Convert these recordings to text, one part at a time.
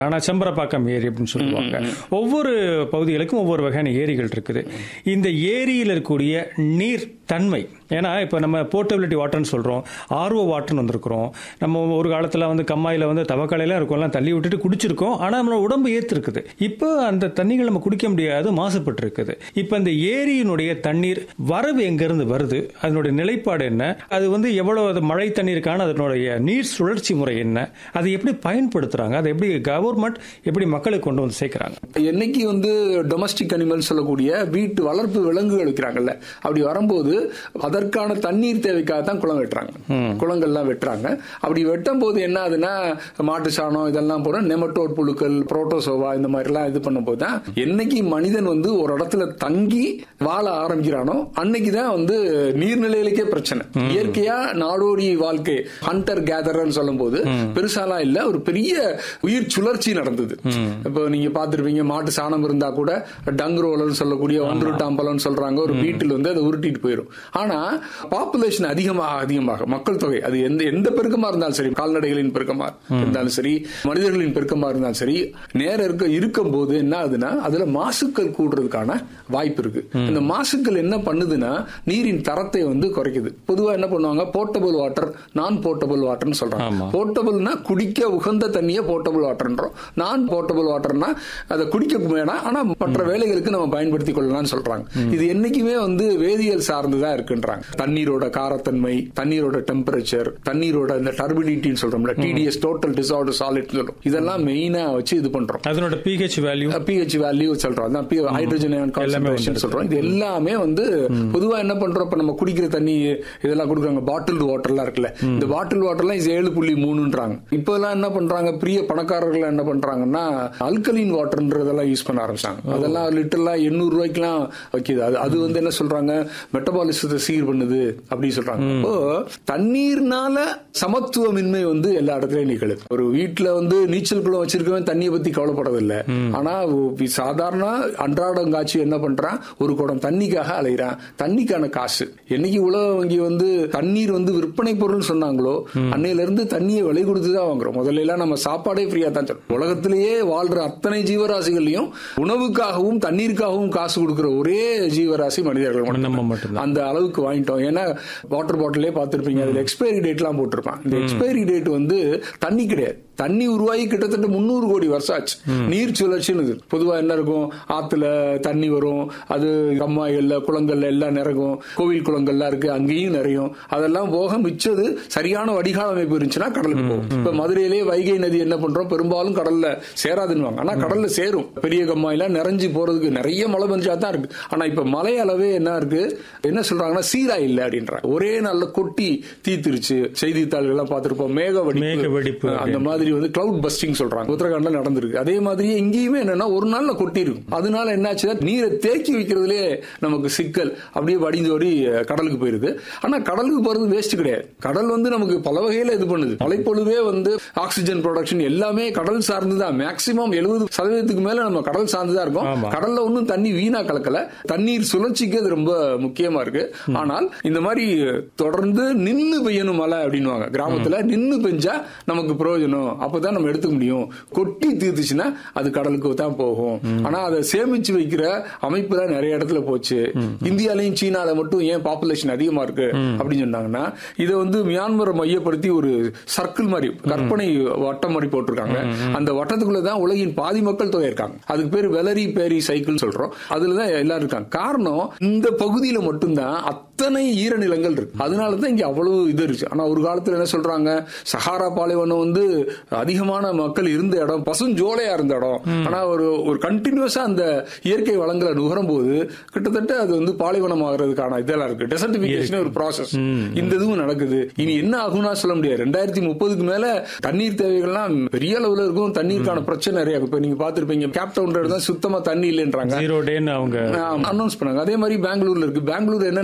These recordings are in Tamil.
ஆனா செம்பரப்பாக்கம் ஏரி அப்படின்னு சொல்லுவாங்க ஒவ்வொரு பகுதிகளுக்கும் ஒவ்வொரு வகையான ஏரிகள் இருக்குது இந்த ஏரியில் இருக்கக்கூடிய நீர் தன்மை ஏன்னா இப்போ நம்ம போர்ட்டபிலிட்டி வாட்டர்னு சொல்கிறோம் ஆர்ஓ வாட்டர்னு வந்திருக்கிறோம் நம்ம ஒரு காலத்தில் வந்து கம்மாயில் வந்து தவக்காலையெல்லாம் இருக்கும்லாம் தள்ளி விட்டுட்டு குடிச்சிருக்கோம் ஆனால் நம்மளோட உடம்பு ஏற்றிருக்குது இப்போ அந்த தண்ணிகள் நம்ம குடிக்க முடியாது மாசுபட்டு இருக்குது இப்போ இந்த ஏரியினுடைய தண்ணீர் வரவு எங்கேருந்து வருது அதனுடைய நிலைப்பாடு என்ன அது வந்து எவ்வளோ அது மழை தண்ணீருக்கான அதனுடைய நீர் சுழற்சி முறை என்ன அதை எப்படி பயன்படுத்துகிறாங்க அதை எப்படி கவர்மெண்ட் எப்படி மக்களுக்கு கொண்டு வந்து சேர்க்குறாங்க என்னைக்கு வந்து டொமஸ்டிக் அனிமல் சொல்லக்கூடிய வீட்டு வளர்ப்பு விலங்குகள் வைக்கிறாங்கல்ல அப்படி வரும்போது அதற்கான தண்ணீர் தேவைக்காக தான் குளம் வெட்டுறாங்க குளங்கள்லாம் வெட்டுறாங்க அப்படி வெட்டும் போது என்ன ஆகுதுன்னா மாட்டு சாணம் இதெல்லாம் போற நெமட்டோட் புழுக்கள் புரோட்டோசோவா இந்த மாதிரிலாம் இது பண்ணும் போது தான் என்னைக்கு மனிதன் வந்து ஒரு இடத்துல தங்கி வாழ ஆரம்பிக்கிறானோ அன்னைக்கு தான் வந்து நீர்நிலைகளுக்கே பிரச்சனை இயற்கையா நாடோடி வாழ்க்கை ஹண்டர் கேதர்னு சொல்லும் போது பெருசாலாம் இல்ல ஒரு பெரிய உயிர் சுழற்சி நடந்தது இப்போ நீங்க பார்த்திருப்பீங்க மாட்டு சாணம் இருந்தா கூட டங் ரோலர்னு சொல்லக்கூடிய ஒன்று டாம்பலம்னு சொல்றாங்க ஒரு வீட்டில் வந்து அதை உருட்டிட்டு போயிடும் ஆனா பாப்புலேஷன் அதிகமாக அதிகமாக மக்கள் தொகை அது எந்த எந்த பெருக்கமா இருந்தாலும் சரி கால்நடைகளின் பெருக்கமா இருந்தாலும் சரி மனிதர்களின் பெருக்கமா இருந்தாலும் சரி நேரம் இருக்க இருக்கும் போது என்ன ஆகுதுன்னா அதுல மாசுக்கள் கூடுறதுக்கான வாய்ப்பு இருக்கு இந்த மாசுக்கள் என்ன பண்ணுதுன்னா நீரின் தரத்தை வந்து குறைக்குது பொதுவா என்ன பண்ணுவாங்க போர்ட்டபிள் வாட்டர் நான் போர்ட்டபிள் வாட்டர்னு சொல்றாங்க ஆமா. போர்ட்டபிள்னா குடிக்க உகந்த தண்ணியை போர்ட்டபிள் வாட்டர்ன்றோம் நான் போர்ட்டபிள் வாட்டர்னா அதை குடிக்க வேணாம் ஆனா மற்ற வேலைகளுக்கு நம்ம பயன்படுத்திக் கொள்ளலாம்னு சொல்றாங்க இது என்னைக்குமே வந்து வேதியியல் சார்ந்துதான் இருக்குன்றாங்க தண்ணீரோட காரத்தன்மை தண்ணீரோட டெம்பரேச்சர் தண்ணீரோட இந்த டர்பிடிட்டின்னு சொல்றோம்ல டிடிஎஸ் டோட்டல் டிசார்டர் சாலிட் சொல்றோம் இதெல்லாம் மெயினா வச்சு இது பண்றோம் அதனோட பிஹெச் வேல்யூ பிஹெச் வேல்யூ சொல்றோம் அதான் ஹைட்ரஜன் அயன் கான்சன்ட்ரேஷன் சொல்றோம் இது எல்லாமே வந்து பொதுவா என்ன பண்றோம் இப்ப நம்ம குடிக்கிற தண்ணி இதெல்லாம் கொடுக்குறாங்க பாட்டில் வாட்டர்லாம் இருக்குல்ல இந்த பாட்டில் வாட்டர்லாம் இது ஏழு புள்ளி மூணுன்றாங்க இப்போ எல்லாம் என்ன பண்றாங்க பெரிய பணக்காரர்கள் என்ன பண்றாங்கன்னா அல்கலின் வாட்டர்ன்றதெல்லாம் யூஸ் பண்ண ஆரம்பிச்சாங்க அதெல்லாம் லிட்டர்லாம் எண்ணூறு ரூபாய்க்குலாம் வைக்குது அது அது வந்து என்ன சொல்றாங்க மெட்டபாலிசத்தை சீர் பண்ணுது அப்படின்னு சொல்றாங்க அப்போ தண்ணீர்னால சமத்துவமின்மை வந்து எல்லா இடத்துலயும் நிகழுது ஒரு வீட்டுல வந்து நீச்சல் குளம் வச்சிருக்கவன் தண்ணியை பத்தி கவலைப்படுறதில்ல ஆனா ஒ- சாதாரண அன்றாடம் காட்சி என்ன பண்றான் ஒரு குடம் தண்ணிக்காக அலைகிறான் தண்ணிக்கான காசு என்னைக்கு உலக வங்கி வந்து தண்ணீர் வந்து விற்பனை பொருள் சொன்னாங்களோ அன்னையில இருந்து தண்ணியை விலை கொடுத்து தான் வாங்குறோம் முதல்ல எல்லாம் நம்ம சாப்பாடே ஃப்ரீயா தான் சொல்றோம் உலகத்திலேயே வாழ்ற அத்தனை ஜீவராசிகள்லயும் உணவுக்காகவும் தண்ணீருக்காகவும் காசு கொடுக்கிற ஒரே ஜீவராசி மனிதர்கள் மட்டும்தான். நம்ம மட்டும்தான் அந்த அளவுக்கு வாங்கிட்டோம் ஏன்னா வாட்டர் பாட்டிலே பார்த்திருப்பீங்க அதுல எக்ஸ்பைரி டேட்லாம் போட்டிருப்பான் இந்த எக்ஸ்பைரி டேட் வந்து தண்ணி கிடையாது தண்ணி உருவாகி கிட்டத்தட்ட முந்நூறு கோடி வருஷம் ஆச்சு நீர் சுழற்சின்னு இது. பொதுவா என்ன இருக்கும் ஆத்துல தண்ணி வரும் அது கம்மாய்கள்ல குளங்கள்ல எல்லாம் நிறைக்கும் கோவில் குளங்கள்லாம் இருக்கு அங்கேயும் நிறையும் அதெல்லாம் போக மிச்சது சரியான வடிகால் அமைப்பு இருந்துச்சுன்னா கடலுக்கு போகும் இப்ப மதுரையிலேயே வைகை நதி என்ன பண்றோம் பெரும்பாலும் கடல்ல சேராதுன்னுவாங்க ஆனா கடல்ல சேரும் பெரிய கம்மாயெல்லாம் நிறைஞ்சு போறதுக்கு நிறைய மழை பெஞ்சா தான் இருக்கு ஆனா இப்ப மழை அளவே என்ன இருக்கு என்ன சொல்றாங்கன்னா சீரா இல்ல அப்படின்றாங்க ஒரே நாள்ல கொட்டி தீத்துருச்சு செய்தித்தாள்கள் எல்லாம் பார்த்திருப்போம் மேக மேக வெடிப்பு வெடிப்பு அந்த மாதிரி வந்து கிளவுட் பஸ்டிங் சொல்றாங்க உத்தரகாண்ட்ல நடந்திருக்கு அதே மாதிரியே இங்கேயுமே என்னன்னா ஒரு நாள்ல கொட்டி இருக்கும் அதனால என்னாச்சு நீரை தேக்கி வைக்கிறதுலே நமக்கு சிக்கல் அப்படியே வடிஞ்சோடி அஹ், கடலுக்கு போயிருது ஆனா கடலுக்கு போறது வேஸ்ட் கிடையாது கடல் வந்து நமக்கு பல வகையில இது பண்ணுது மலைப்பொழுவே வந்து ஆக்சிஜன் ப்ரொடக்ஷன் எல்லாமே கடல் சார்ந்துதான் மேக்சிமம் எழுபது சதவீதத்துக்கு மேல நம்ம கடல் சார்ந்துதான் ஆமா. இருக்கோம் கடல்ல ஒன்றும் தண்ணி வீணா கலக்கல தண்ணீர் சுழற்சிக்கு அது ரொம்ப முக்கியமா இருக்கு ஆனால் இந்த மாதிரி தொடர்ந்து நின்னு பெய்யணும் மழை அப்படின்னுவாங்க கிராமத்துல நின்னு பெஞ்சா நமக்கு பிரயோஜனம் அப்பதான் நம்ம எடுத்துக்க முடியும் கொட்டி தீர்த்துச்சுன்னா அது கடலுக்கு தான் போகும் ஆனா அதை சேமிச்சு வைக்கிற அமைப்பு தான் நிறைய இடத்துல போச்சு இந்தியாலையும் சீனால மட்டும் ஏன் பாப்புலேஷன் அதிகமா இருக்கு அப்படின்னு சொன்னாங்கன்னா இதை வந்து மியான்மரை மையப்படுத்தி ஒரு சர்க்கிள் மாதிரி கற்பனை வட்டம் மாதிரி போட்டிருக்காங்க அந்த வட்டத்துக்குள்ள தான் உலகின் பாதி மக்கள் தொகை இருக்காங்க அதுக்கு பேர் வெலரி பேரி சைக்கிள் சொல்றோம் அதுலதான் எல்லாரும் இருக்காங்க காரணம் இந்த பகுதியில மட்டும்தான் அத்தனை ஈரநிலங்கள் இருக்கு அதனால தான் இங்க அவ்வளவு இது இருக்கு ஆனா ஒரு காலத்துல என்ன சொல்றாங்க சஹாரா பாலைவனம் வந்து அதிகமான மக்கள் இருந்த இடம் பசுஞ்சோலையா இருந்த இடம் ஆனா ஒரு ஒரு கண்டினியூஸா அந்த இயற்கை வளங்களை நுகரும் போது கிட்டத்தட்ட அது வந்து பாலைவனம் ஆகிறதுக்கான இதெல்லாம் இருக்கு டெசர்டிபிகேஷன் ஒரு ப்ராசஸ் இந்த இதுவும் நடக்குது இனி என்ன ஆகும்னா சொல்ல முடியாது ரெண்டாயிரத்தி முப்பதுக்கு மேல தண்ணீர் தேவைகள்லாம் பெரிய அளவுல இருக்கும் தண்ணீருக்கான பிரச்சனை நிறைய இருக்கும் இப்ப நீங்க பாத்திருப்பீங்க கேப் டவுன் தான் சுத்தமா தண்ணி இல்லைன்றாங்க ஜீரோ டேன்னு அவங்க அனௌன்ஸ் பண்ணாங்க அதே மாதிரி பெங்களூர்ல இருக்கு பெங்களூர் என்னன்னா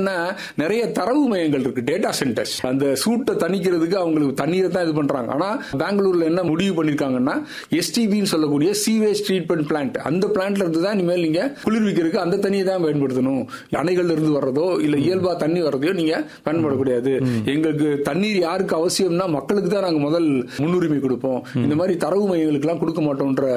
நிறைய தரவு மையங்கள் இருக்கு டேட்டா சென்டர்ஸ் அந்த சூட்டை தணிக்கிறதுக்கு அவங்களுக்கு தண்ணீரை தான் இது பண்றாங்க ஆனா பெங்களூர்ல என்ன முடிவு பண்ணிருக்காங்கன்னா எஸ்டிபின்னு சொல்லக்கூடிய சீவேஜ் ட்ரீட்மெண்ட் பிளான்ட் அந்த பிளான்ட்ல இருந்து தான் இனிமேல் நீங்க குளிர்விக்கிறதுக்கு அந்த தண்ணியை தான் பயன்படுத்தணும் அணைகள்ல இருந்து வர்றதோ இல்ல இயல்பா தண்ணி வர்றதையோ நீங்க பயன்படக்கூடாது எங்களுக்கு தண்ணீர் யாருக்கு அவசியம்னா மக்களுக்கு தான் நாங்க முதல் முன்னுரிமை கொடுப்போம் இந்த மாதிரி தரவு மையங்களுக்கு எல்லாம் கொடுக்க மாட்டோம்ன்ற